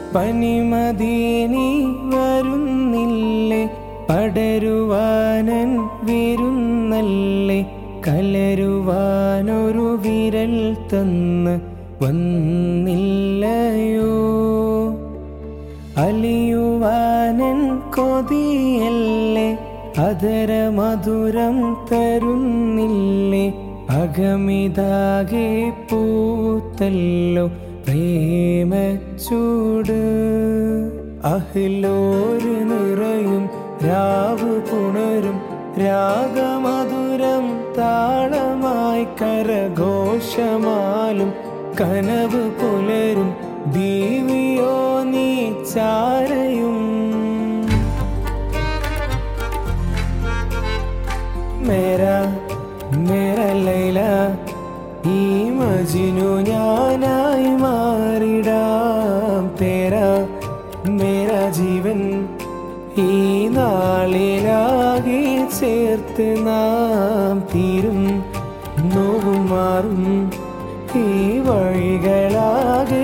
പനിമദീനി വരുന്നില്ലേ പടരുവാനൻ വിരുന്നല്ലേ കലരുവാനൊരു വിരൽ തന്ന് വന്നില്ലയോ അലിയുവാനൻ കൊതിയല്ലേ അതര മധുരം തരുന്നില്ലേ അകമിതാകെ പൂത്തല്ലോ പ്രേമച്ചൂട് അഹിലോര് നിറയും രാവ് പുണരും രാഗമധുരം താളമായി കരഘോഷമാലും കനവ് പുലരും ദീവിയോ നീ ചാരയും മേരാ മേര ലൈല ഈ മജിനു ഞാനായി മാറിടാം തേരാ മേര ജീവൻ ഈ നാളിലാകെ ചേർത്ത് നാം തീരും നോവും മാറും ഈ വഴികളാകെ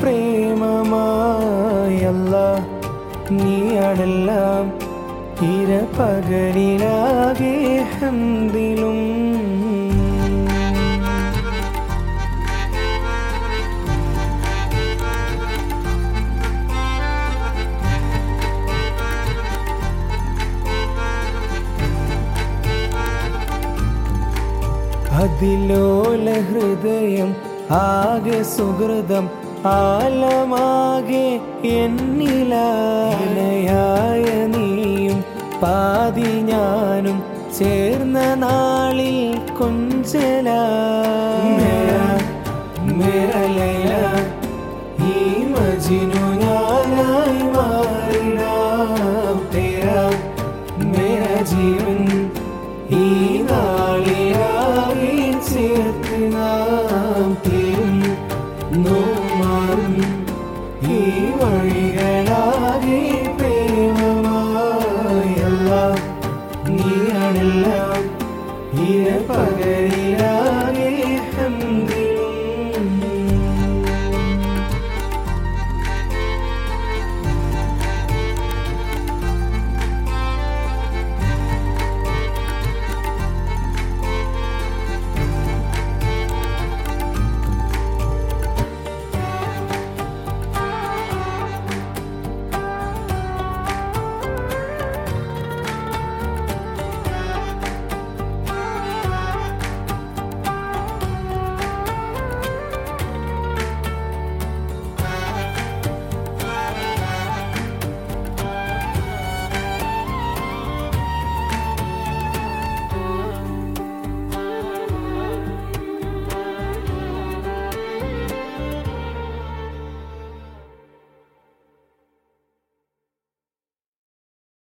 പ്രേമമായല്ല നീയാണെല്ലാം ഇര പകലിലാകെ ഹന്തിലും അതിലോല ഹൃദയം ആകെ സുഹൃതം ആലമാകെ എന്നിലായ നീയും പാതി ഞാനും ചേർന്ന നാളിൽ കൊഞ്ചല ഈ മജിനു ഞാനായി മാറിടാം തേരാ മേര ജീവൻ ഈ നാളിലാകെ ചേർത്ത് നാം തീരും